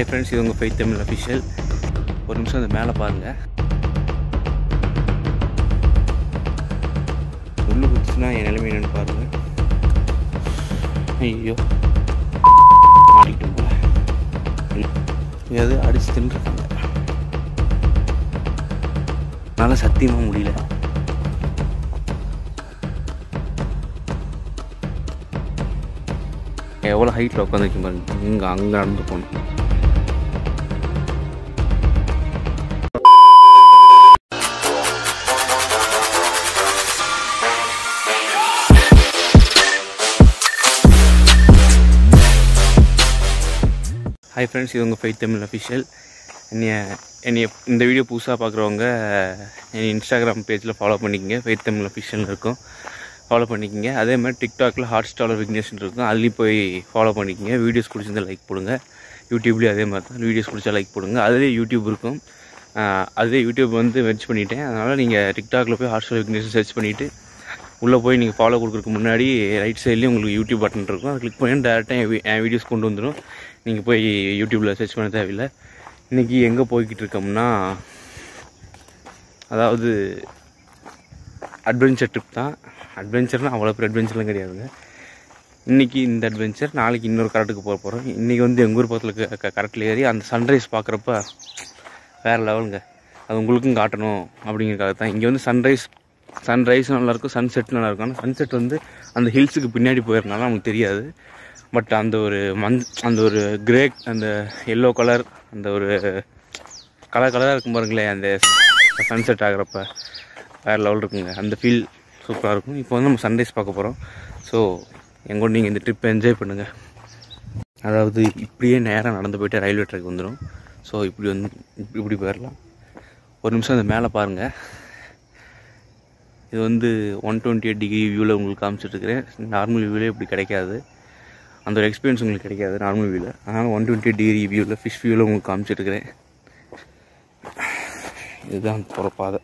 hi friends இது உங்கள் faith Tamil official ஒரு நிமிஷம் அந்த மேலே பாருங்கள் உள்ளு குத்துச்சுன்னா என் நிலைமை என்னன்னு பாருங்கள் ஐயோ மாட்டிக்கிட்டோம் போல எது அடிச்சு தின்றுருக்காங்க என்னால் சத்தியமாக முடியல எவ்வளோ ஹைட்டில் உட்காந்துருக்கு பாருங்க இங்கே அங்கே நடந்து போகணும் ஹாய் ஃப்ரெண்ட்ஸ் இது உங்கள் ஃபைட் தமிழ் அஃபிஷியல் என்னைய என்னைய இந்த வீடியோ புதுசாக பார்க்குறவங்க என் இன்ஸ்டாகிராம் பேஜில் ஃபாலோ பண்ணிக்கங்க ஃபைட் தமிழ் அஃபிஷியல் இருக்கும் ஃபாலோ பண்ணிக்கங்க அதே மாதிரி டிக்டாக்ல ஹாட் ஸ்டாரில் விக்னேஷன் இருக்கும் அதுலேயும் போய் ஃபாலோ பண்ணிக்கங்க வீடியோஸ் பிடிச்சிருந்தா லைக் போடுங்க யூடியூப்லேயும் அதே மாதிரி தான் வீடியோஸ் பிடிச்சா லைக் போடுங்க அதுலேயே யூடியூப் இருக்கும் ஆஹ் அதுவே யூடியூப் வந்து வெச் பண்ணிட்டேன் அதனால் நீங்கள் டிக்டாக்ல போய் ஹாட் ஸ்டார் விக்னேஷன் சர்ச் பண்ணிவிட்டு உள்ளே போய் நீங்கள் ஃபாலோ கொடுக்குறதுக்கு முன்னாடி ரைட் சைட்லேயும் உங்களுக்கு யூடியூப் பட்டன் இருக்கும் அதை கிளிக் பண்ணி டேரெக்டாக என் வி- என் வீடியோஸ் கொண்டு வந்துடும் நீங்கள் போய் யூடியூப்பில் சர்ச் பண்ண தேவையில்லை இன்றைக்கி எங்கே போய்கிட்டு இருக்கோம்னா அதாவது அட்வென்ச்சர் ட்ரிப் தான் அட்வென்ச்சர்னால் அவ்வளோ பெரிய அட்வென்ச்சர்லாம் கிடையாதுங்க இன்றைக்கி இந்த அட்வென்ச்சர் நாளைக்கு இன்னொரு கரெக்டுக்கு போக போகிறோம் இன்றைக்கி வந்து எங்கள் ஊர் பக்கத்தில் கரெக்டில் ஏறி அந்த சன்ரைஸ் பார்க்குறப்ப வேறு லெவலுங்க அது உங்களுக்கும் காட்டணும் அப்படிங்கிறதுக்காக தான் இங்கே வந்து சன்ரைஸ் சன்ரைஸ் நல்லாயிருக்கும் சன்செட் நல்லாயிருக்கும் ஆனால் சன்செட் வந்து அந்த ஹில்ஸுக்கு பின்னாடி போயிருந்தாலும் நமக்கு தெரியாது பட் அந்த ஒரு மஞ் அந்த ஒரு கிரே அந்த எல்லோ கலர் அந்த ஒரு கலர் கலராக இருக்கும் பாருங்களேன் அந்த சன்செட் ஆகிறப்ப வேறு லெவல் இருக்குங்க அந்த ஃபீல் சூப்பராக இருக்கும் இப்போ வந்து நம்ம சன்ரைஸ் பார்க்க போகிறோம் ஸோ எங்கூட நீங்கள் இந்த ட்ரிப்பை என்ஜாய் பண்ணுங்கள் அதாவது இப்படியே நேராக நடந்து போயிட்டு ரயில்வே ட்ராக் வந்துடும் ஸோ இப்படி வந்து இப்படி இப்படி போயிடலாம் ஒரு நிமிஷம் அந்த மேலே பாருங்கள் இது வந்து ஒன் டுவெண்ட்டி எயிட் டிகிரி வியூவில் உங்களுக்கு காமிச்சிட்ருக்கிறேன் நார்மல் வியூவில் இப்படி கிடைக்காது அந்த ஒரு எக்ஸ்பீரியன்ஸ் உங்களுக்கு கிடைக்காது நார்மல் வியூவில் அதனால் ஒன் டுவெண்ட்டி எயிட் டிகிரி வியூவில் ஃபிஷ் வியூவில் உங்களுக்கு காமிச்சிட்ருக்கிறேன் இதுதான் போகிற பாதை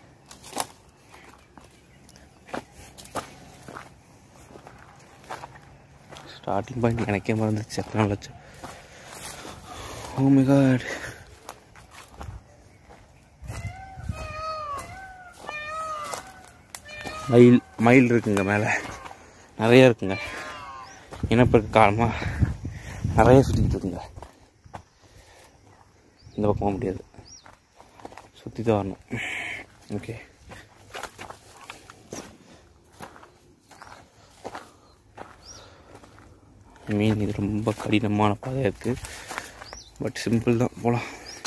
ஸ்டார்டிங் பாயிண்ட் எனக்கே மறந்துச்சு எத்தனை லட்சம் ஓ மை காட் மயில் மயில் இருக்குங்க மேலே நிறைய இருக்குங்க இனப்பெருக்க காலமாக நிறைய சுற்றிக்கிட்டு இருக்குங்க இந்த பக்கம் போக முடியாது சுற்றி தான் வரணும் ஓகே மீன் இது ரொம்ப கடினமான பாதையாக இருக்குது பட் சிம்பிள் தான் போகலாம்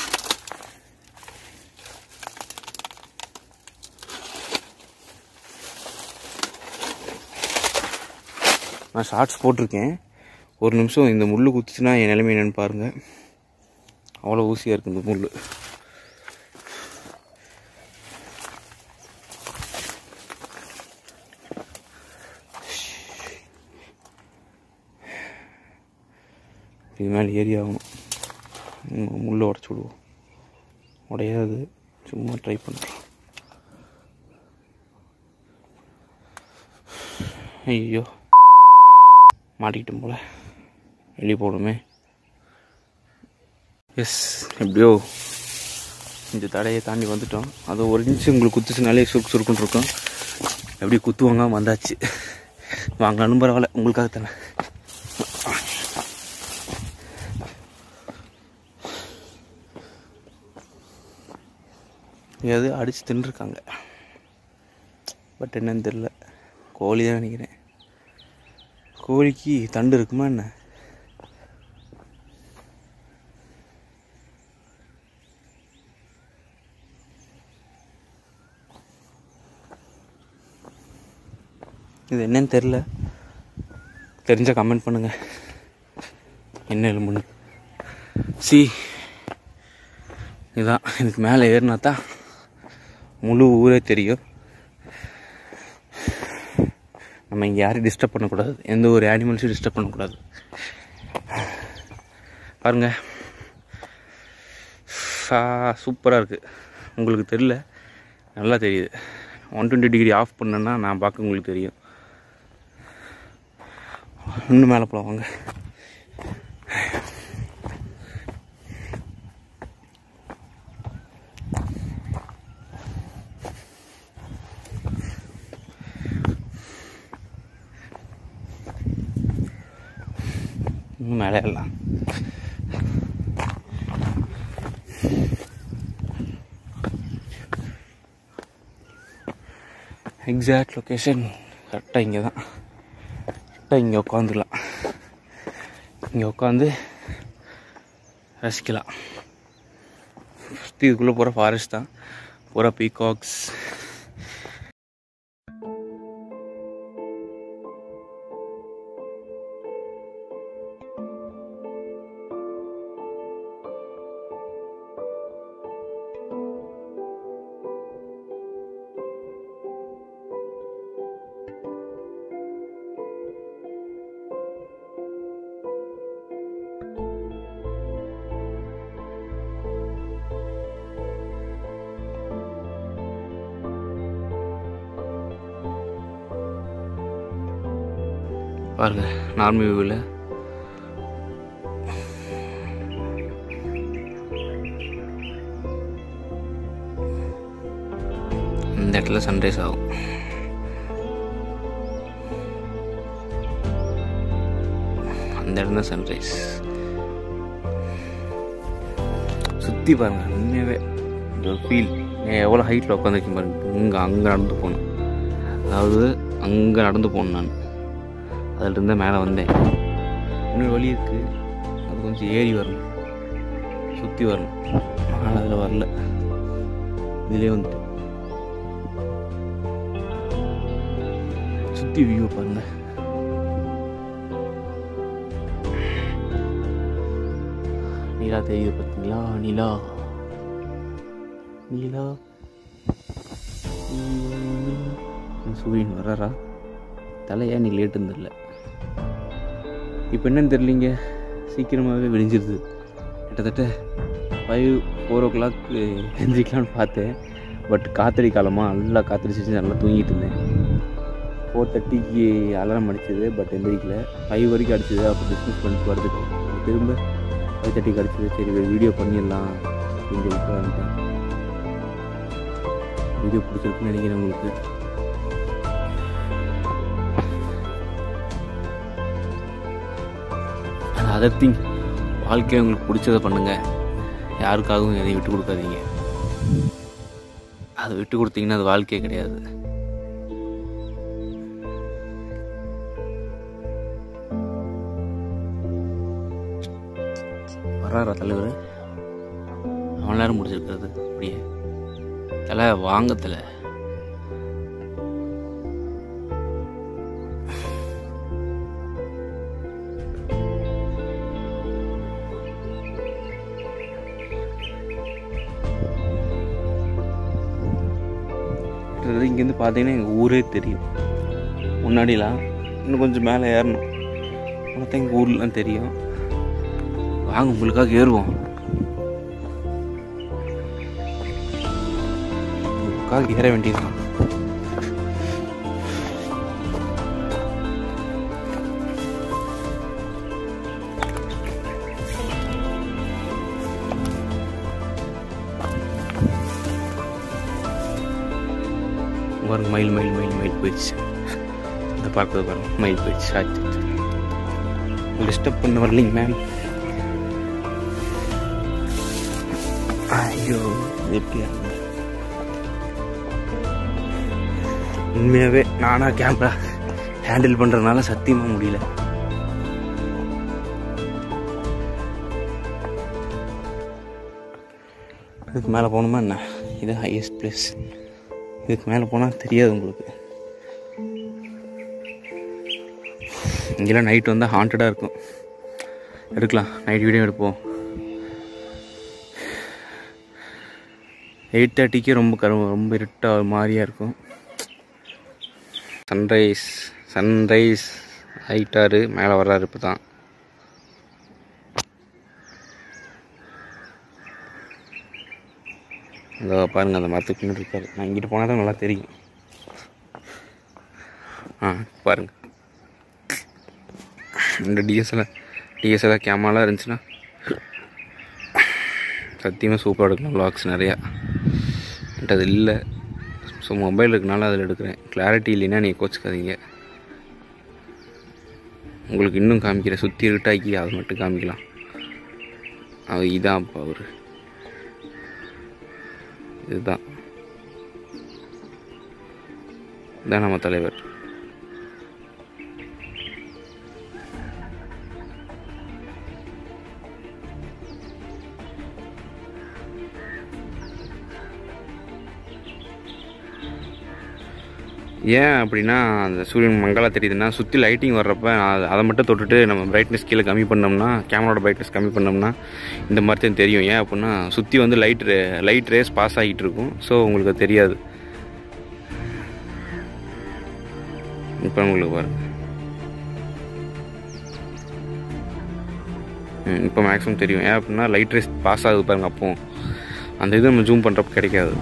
நான் ஷார்ட்ஸ் போட்டிருக்கேன் ஒரு நிமிஷம் இந்த முள் குத்துச்சுன்னா என் நிலைமை என்னன்னு பாருங்கள் அவ்வளோ ஊசியாக இருக்குது இந்த முள் இது மேலே ஏறி ஆகணும் ம், முள்ளை உடச்சி விடுவோம் உடையாது சும்மா ட்ரை பண்ணுறோம் ஐயோ மாட்டிக்கிட்டோம் போல வெளியே போகணுமே எஸ் எப்படியோ இந்த தடையை தாண்டி வந்துட்டோம் அது ஒரு நிமிஷம் உங்களுக்கு குத்துச்சுனாலே சுருக்கு சுருக்குன்னு இருக்கும் எப்படி குத்துவாங்க வந்தாச்சு வாங்கணும் பரவாயில்ல உங்களுக்காக தானே எது அடித்து தின்றுருக்காங்க பட் என்னன்னு தெரில கோழி தான் நினைக்கிறேன் கோழிக்கு தண்டு இருக்குமா என்ன இது என்னன்னு தெரில தெரிஞ்சால் கமெண்ட் பண்ணுங்க என்ன எலும்புன்னு சி இதுதான் இதுக்கு மேலே ஏறினா தான் முழு ஊரே தெரியும் நம்ம இங்கே யாரையும் டிஸ்டர்ப் பண்ணக்கூடாது எந்த ஒரு அனிமல்ஸையும் டிஸ்டர்ப் பண்ணக்கூடாது பாருங்க சூப்பராக இருக்குது உங்களுக்கு தெரியல நல்லா தெரியுது ஒன் டுவெண்ட்டி டிகிரி ஆஃப் பண்ணேன்னா நான் பார்க்க உங்களுக்கு தெரியும் இன்னும் மேலே போகலாம் வாங்க இன்னும் மேலே எல்லாம் எக்ஸாக்ட் லொக்கேஷன் கரெக்டாக இங்கே தான் கரெக்டாக இங்கே உட்காந்துக்கலாம் இங்கே உட்காந்து ரசிக்கலாம் சுற்றி இதுக்குள்ளே பூரா ஃபாரஸ்ட் தான் பூரா பீகாக்ஸ் பாருங்க நார்மல் வியூவில் இந்த இடத்துல சன்ரைஸ் ஆகும் அந்த இடம் தான் சன்ரைஸ் சுற்றி பாருங்க உண்மையாகவே இந்த ஃபீல் எவ்வளோ ஹைட்டில் உட்காந்துருக்கேன் பாருங்க இங்கே அங்கே நடந்து போகணும் அதாவது அங்கே நடந்து போகணும் நான் அதிலிருந்து மேலே வந்தேன் இன்னொரு வழி இருக்குது அது கொஞ்சம் ஏறி வரணும் சுற்றி வரணும் ஆனால் அதில் வரல இதிலே வந்துட்டு சுற்றி வியூ பாருங்க நிலா தெரியுது பார்த்தீங்களா நிலா நிலா சூரியன் வர்றாரா தலை ஏன் நீ லேட்டுன்னு தெரில இப்போ என்னன்னு தெரியலிங்க சீக்கிரமாகவே விடிஞ்சிருது கிட்டத்தட்ட ஃபைவ் ஃபோர் ஓ கிளாக்கு எழுந்திரிக்கலான்னு பார்த்தேன் பட் காத்தடி காலமாக நல்லா காத்தடிச்சிச்சு நல்லா தூங்கிட்டு இருந்தேன் ஃபோர் தேர்ட்டிக்கு அலாரம் அடிச்சது பட் எந்திரிக்கல ஃபைவ் வரைக்கும் அடிச்சது அப்போ பிஸ்னஸ் பண்ணிட்டு வரதுக்கு அப்புறம் திரும்ப ஃபைவ் தேர்ட்டிக்கு அடிச்சது சரி ஒரு வீடியோ பண்ணிடலாம் அப்படின்னு சொல்லிட்டு வந்துட்டேன் வீடியோ பிடிச்சிருக்குன்னு நினைக்கிறேன் உங்களுக்கு அதர் திங் வாழ்க்கையை உங்களுக்கு பிடிச்சதை பண்ணுங்க யாருக்காகவும் எதையும் விட்டு கொடுக்காதீங்க அதை விட்டு கொடுத்தீங்கன்னா அது வாழ்க்கையே கிடையாது வர்றாரா தலைவர் அவன் நேரம் முடிச்சிருக்கிறது அப்படியே தலை வாங்கத்தில் கிட்டத்தட்ட இங்கேருந்து பார்த்தீங்கன்னா எங்கள் ஊரே தெரியும் முன்னாடிலாம் இன்னும் கொஞ்சம் மேலே ஏறணும் பார்த்தா எங்கள் ஊர்லாம் தெரியும் வாங்க உங்களுக்காக ஏறுவோம் உங்களுக்காக ஏற வேண்டியதுதான் பாருங்க மயில் மயில் மயில் மயில் போயிடுச்சு இந்த பார்க்கறது பாருங்க மயில் போயிடுச்சு ஆச்சு டிஸ்டர்ப் பண்ண வரலைங்க மேம் ஐயோ இது எப்படியா உண்மையாகவே நானா கேமரா ஹேண்டில் பண்ணுறதுனால சத்தியமாக முடியல இதுக்கு மேலே போகணுமா என்ன இது ஹையஸ்ட் பிளேஸ் இதுக்கு மேலே போனால் தெரியாது உங்களுக்கு இங்கெல்லாம் நைட் வந்தால் ஹாண்டடாக இருக்கும் எடுக்கலாம் நைட் வீடியோ எடுப்போம் எயிட் தேர்ட்டிக்கு ரொம்ப கரு ரொம்ப இருட்டாக ஒரு மாதிரியாக இருக்கும் சன்ரைஸ் சன்ரைஸ் ஆயிட்டாரு மேலே வர்றாரு இப்போ தான் இதோ பாருங்கள் அந்த மரத்துக்கு பின்னாடி இருக்காரு நான் இங்கிட்டு போனால் தான் நல்லா தெரியும் ஆ பாருங்கள் இந்த டிஎஸ்எல்ஆர் டிஎஸ்எல்ஆர் கேமராலாம் இருந்துச்சுன்னா சத்தியமாக சூப்பராக எடுக்கலாம் வ்ளாக்ஸ் நிறையா என்கிட்ட அது இல்லை ஸோ மொபைல் இருக்கனால அதில் எடுக்கிறேன் கிளாரிட்டி இல்லைன்னா நீங்கள் கோச்சிக்காதீங்க உங்களுக்கு இன்னும் காமிக்கிற சுற்றி இருட்டாக்கி அதை மட்டும் காமிக்கலாம் அது இதான் இப்போ அவர் இதுதான் இதான் நம்ம தலைவர் ஏன் அப்படின்னா அந்த சூரியன் மங்களா தெரியுதுன்னா சுற்றி லைட்டிங் வர்றப்ப நான் அதை- அதை மட்டும் தொட்டுட்டு நம்ம பிரைட்னஸ் கீழே கம்மி பண்ணோம்னா கேமராவோட பிரைட்னஸ் கம்மி பண்ணோம்னா இந்த மாதிரி தான் தெரியும் ஏன் அப்படின்னா சுற்றி வந்து light ray light rays pass ஆகிட்டு இருக்கும் ஸோ உங்களுக்கு அது தெரியாது இப்போ உங்களுக்கு பாருங்க ம் இப்போ மேக்ஸிமம் தெரியும் ஏன் அப்படின்னா லைட் ரேஸ் பாஸ் ஆகுது பாருங்க அப்போ அந்த இது நம்ம ஜூம் பண்ணுறப்ப கிடைக்காது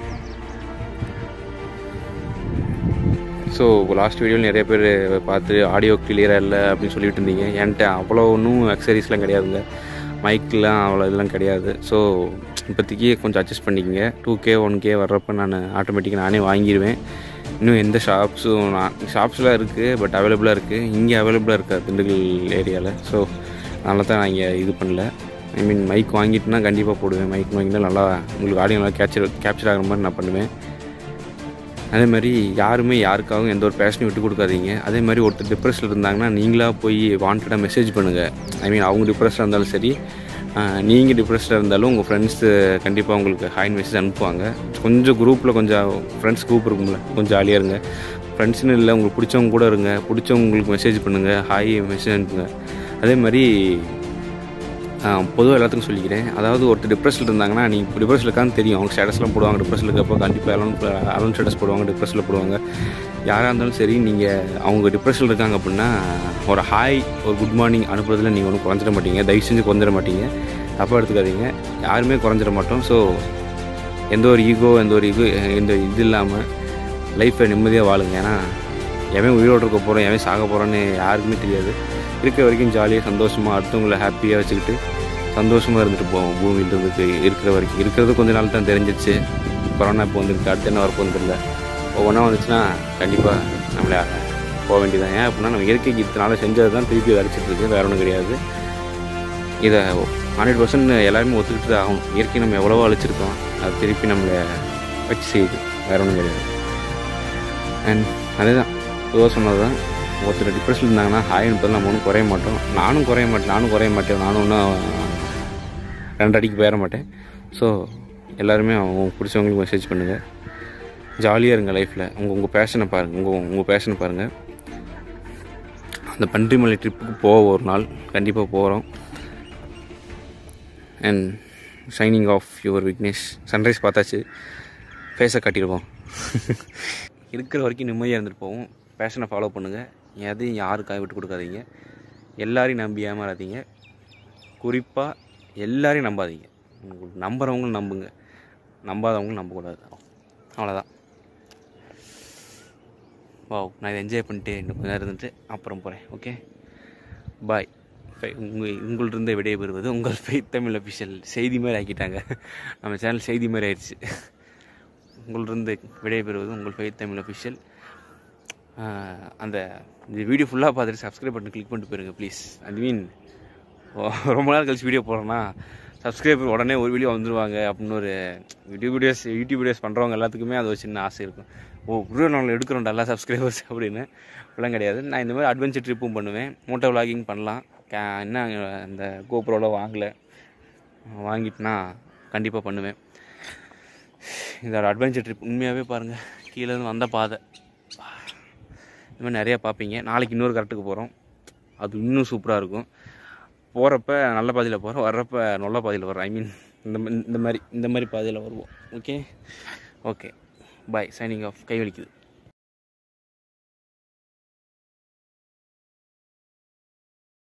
ஸோ லாஸ்ட் வீடியோவில் நிறைய பேர் பார்த்து ஆடியோ கிளியராக இல்லை அப்படின்னு சொல்லிட்டு இருந்தீங்க என்கிட்ட அவ்வளோ ஒன்றும் அக்சரிஸ்லாம் கிடையாதுங்க மைக்கெலாம் அவ்வளோ இதெல்லாம் கிடையாது ஸோ இப்போதைக்கு கொஞ்சம் அட்ஜஸ்ட் பண்ணிக்கங்க டூ கே ஒன் கே வர்றப்ப நான் ஆட்டோமேட்டிக்காக நானே வாங்கிடுவேன் இன்னும் எந்த ஷாப்ஸும் நான் ஷாப்ஸ்லாம் இருக்குது பட் அவைலபிளாக இருக்குது இங்கே அவைலபிளாக இருக்காது திண்டுக்கல் ஏரியாவில் ஸோ அதனால தான் நான் இங்கே இது பண்ணல ஐ மீன் மைக் வாங்கிட்டுனா கண்டிப்பாக போடுவேன் மைக் வாங்கினா நல்லா உங்களுக்கு ஆடியோ நல்லா கேப்சர் கேப்சர் ஆகிற மாதிரி நான் பண்ணுவேன் அதே மாதிரி யாருமே யாருக்காகவும் எந்த ஒரு பேஷனையும் விட்டு கொடுக்காதீங்க அதே மாதிரி ஒருத்தர் டிப்ரெஷனில் இருந்தாங்கன்னா நீங்களாக போய் வாண்டடாக மெசேஜ் பண்ணுங்கள் ஐ மீன் அவங்க டிப்ரெஷனாக இருந்தாலும் சரி நீங்கள் டிப்ரெஷனில் இருந்தாலும் உங்கள் ஃப்ரெண்ட்ஸு கண்டிப்பாக உங்களுக்கு ஹாய் மெசேஜ் அனுப்புவாங்க கொஞ்சம் குரூப்பில் கொஞ்சம் ஃப்ரெண்ட்ஸ் குரூப் இருக்கும்ல கொஞ்சம் ஜாலியாக இருங்க ஃப்ரெண்ட்ஸ்னு இல்லை உங்களுக்கு பிடிச்சவங்க கூட இருங்க பிடிச்சவங்க உங்களுக்கு மெசேஜ் பண்ணுங்கள் ஹாய் மெசேஜ் அனுப்புங்க அதே மாதிரி பொதுவாக எல்லாத்துக்கும் சொல்லிக்கிறேன் அதாவது ஒருத்தர் டிப்ரெஷனில் இருந்தாங்கன்னா நீங்கள் டிப்ரெஷனில் இருக்கான்னு தெரியும் அவங்க ஸ்டேட்டஸ்லாம் போடுவாங்க டிப்ரெஷனில் இருக்கப்போ கண்டிப்பாக அலோன் அலோன் ஸ்டேட்டஸ் போடுவாங்க டிப்ரெஷனில் போடுவாங்க யாராக இருந்தாலும் சரி நீங்கள் அவங்க டிப்ரெஷனில் இருக்காங்க அப்படின்னா ஒரு ஹாய் ஒரு குட் மார்னிங் அனுப்புறதுல நீங்கள் ஒன்றும் குறைஞ்சிட மாட்டீங்க தயவு செஞ்சு குறைஞ்சிட மாட்டீங்க தப்பாக எடுத்துக்காதீங்க யாருமே குறைஞ்சிட மாட்டோம் ஸோ எந்த ஒரு ஈகோ எந்த ஒரு இது எந்த இது இல்லாமல் லைஃப்பை நிம்மதியாக வாழுங்க ஏன்னா எவன் உயிரோடு இருக்க போகிறோம் எவன் சாக போகிறோன்னு யாருக்குமே தெரியாது இருக்கிற வரைக்கும் ஜாலியாக சந்தோஷமாக அடுத்தவங்கள ஹாப்பியாக வச்சுக்கிட்டு சந்தோஷமாக இருந்துட்டு போவோம் பூமியில் இருந்துட்டு இருக்கிற வரைக்கும் இருக்கிறது கொஞ்ச நாள் தான் தெரிஞ்சிச்சு கொரோனா இப்போ வந்துருக்கு அடுத்து என்ன வரப்போகுது தெரியல ஒவ்வொன்றா வந்துச்சுன்னா கண்டிப்பாக நம்மளை போக வேண்டியதான் ஏன் அப்படின்னா நம்ம இயற்கைக்கு இத்தனால செஞ்சது தான் திருப்பி அடிச்சிட்டு இருக்கு வேற ஒன்றும் கிடையாது இதை ஹண்ட்ரட் பர்சன்ட் எல்லாருமே ஒத்துக்கிட்டு தான் ஆகணும் இயற்கை நம்ம எவ்வளவோ அழிச்சிருக்கோம் அது திருப்பி நம்மளை வச்சு செய்யுது வேற ஒன்றும் கிடையாது அண்ட் அதே தான் பொதுவாக சொன்னது தான் ஒருத்தர் டிப்ரெஷன் இருந்தாங்கன்னா ஹாய் என்பது நம்ம ஒன்றும் குறைய மாட்டோம் நானும் குறைய மாட்டேன் நானும் குறைய மாட்டேன் நானும் ஒன்றும் ரெண்டு அடிக்கு போயிட மாட்டேன் ஸோ எல்லாருமே அவங்க பிடிச்சவங்களுக்கு மெசேஜ் பண்ணுங்கள் ஜாலியாக இருங்க லைஃப்பில் உங்கள் உங்கள் பேஷனை பாருங்கள் உங்கள் உங்கள் பேஷனை பாருங்கள் அந்த பன்றிமலை ட்ரிப்புக்கு போக ஒரு நாள் கண்டிப்பாக போகிறோம் and signing off your Vignesh sunrise பார்த்தாச்சு ஃபேஸை காட்டிடுவோம் இருக்கிற வரைக்கும் நிம்மதியாக இருந்துட்டு போவோம் பேஷனை ஃபாலோ பண்ணுங்கள் எதையும் யாருக்காக விட்டு கொடுக்காதீங்க எல்லாரையும் நம்பி ஏமாறாதீங்க குறிப்பாக எல்லாரையும் நம்பாதீங்க உங்களுக்கு நம்புறவங்களும் நம்புங்க நம்பாதவங்களும் நம்பக்கூடாது அவ்வளோதான் வாவ் நான் இதை என்ஜாய் பண்ணிட்டு இன்னும் கொஞ்ச நேரம் இருந்துட்டு அப்புறம் போகிறேன் ஓகே பாய் உங்கள் உங்கள்கிட்ட விடைபெறுவது உங்கள் ஃபெய்த் தமிழ் அஃபிஷியல் செய்தி மாதிரி ஆக்கிட்டாங்க நம்ம சேனல் செய்தி மாதிரி ஆயிடுச்சு உங்களிருந்து விடைபெறுவது உங்கள் ஃபெய்த் தமிழ் அஃபிஷியல் அந்த இந்த வீடியோ ஃபுல்லாக பார்த்துட்டு சப்ஸ்கிரைப் பட்டன் கிளிக் பண்ணிட்டு போயிருங்க ப்ளீஸ் ஐ மீன் ரொம்ப நாள் கழிச்சு வீடியோ போடுறேன்னா சப்ஸ்கிரைபர் உடனே ஒரு வீடியோ வந்துருவாங்க அப்படின்னு ஒரு யூடியூப் வீடியோஸ் யூடியூப் வீடியோஸ் பண்ணுறவங்க எல்லாத்துக்குமே அது ஒரு சின்ன ஆசை இருக்கும் ஓ ஒரு நாள் எடுக்கிறோம் எல்லா சப்ஸ்கிரைபர்ஸ் அப்படின்னு அப்படிலாம் கிடையாது நான் இந்த மாதிரி அட்வென்ச்சர் ட்ரிப்பும் பண்ணுவேன் மோட்டோ விளாகிங் பண்ணலாம் கே என்ன அந்த கோப்ரோவில் வாங்கலை வாங்கிட்டுனா கண்டிப்பாக பண்ணுவேன் இதோட அட்வென்ச்சர் ட்ரிப் உண்மையாகவே பாருங்கள் கீழே இருந்து வந்த பாதை இந்த மாதிரி நிறையா பார்ப்பீங்க நாளைக்கு இன்னொரு கரெக்டுக்கு போகிறோம் அது இன்னும் சூப்பராக இருக்கும் போகிறப்ப நல்ல பாதையில் போகிறோம் வர்றப்ப நல்ல பாதையில் வரோம் ஐ மீன் இந்த இந்த மாதிரி இந்த மாதிரி பாதையில் வருவோம் okay okay bye signing off கை வலிக்குது